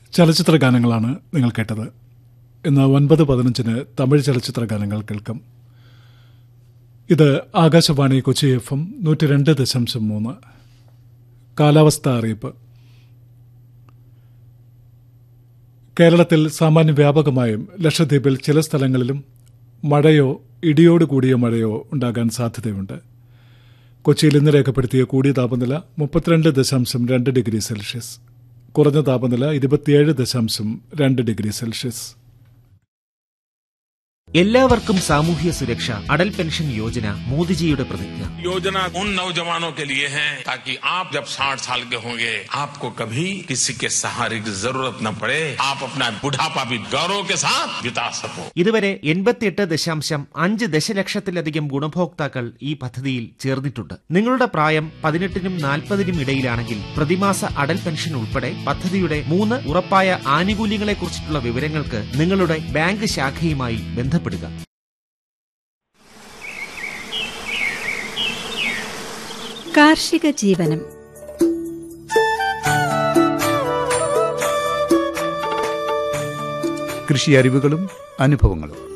ചലച്ചിത്ര ഗാനങ്ങളാണ് നിങ്ങൾ കേട്ടത് ഇന്ന് ഒൻപത് പതിനഞ്ചിന് തമിഴ് ചലച്ചിത്ര ഗാനങ്ങൾ കേൾക്കും ഇത് ആകാശവാണി കൊച്ചി എഫ് എം നൂറ്റി രണ്ട് ദശാംശം മൂന്ന് കാലാവസ്ഥ അറിയിപ്പ് കേരളത്തിൽ സാമാന്യ വ്യാപകമായും ലക്ഷദ്വീപിൽ ചില സ്ഥലങ്ങളിലും മഴയോ ഇടിയോട് കൂടിയ മഴയോ ഉണ്ടാകാൻ സാധ്യതയുണ്ട് കൊച്ചിയിൽ ഇന്ന് രേഖപ്പെടുത്തിയ കൂടിയ താപനില മുപ്പത്തിരണ്ട് ദശാംശം രണ്ട് ഡിഗ്രി സെൽഷ്യസ് കുറഞ്ഞ താപനില ഇരുപത്തിയേഴ് ദശാംശം രണ്ട് ഡിഗ്രി സെൽഷ്യസ് എല്ലാവർക്കും സാമൂഹ്യ സുരക്ഷ അടൽ പെൻഷൻ യോജന മോദിജിയുടെ പ്രതിജ്ഞ योजना उन नौजवानों के लिए है ताकि आप जब 60 साल के होंगे आपको कभी किसी के सहारे की जरूरत न पड़े आप अपना बुढ़ापा भी गौरव के साथ बिता सको ഇതുവരെ എൺപത്തിയെട്ട് ദശാംശം അഞ്ച് ദശലക്ഷത്തിലധികം ഗുണഭോക്താക്കൾ ഈ പദ്ധതിയിൽ ചേർന്നിട്ടുണ്ട് നിങ്ങളുടെ പ്രായം പതിനെട്ടിനും നാൽപ്പതിനും ഇടയിലാണെങ്കിൽ പ്രതിമാസ അടൽ പെൻഷൻ ഉൾപ്പെടെ പദ്ധതിയുടെ മൂന്ന് ഉറപ്പായ ആനുകൂല്യങ്ങളെക്കുറിച്ചിട്ടുള്ള വിവരങ്ങൾക്ക് നിങ്ങളുടെ ബാങ്ക് ശാഖയുമായി ബന്ധപ്പെടുക കാർഷിക ജീവനം കൃഷി അറിവുകളും അനുഭവങ്ങളും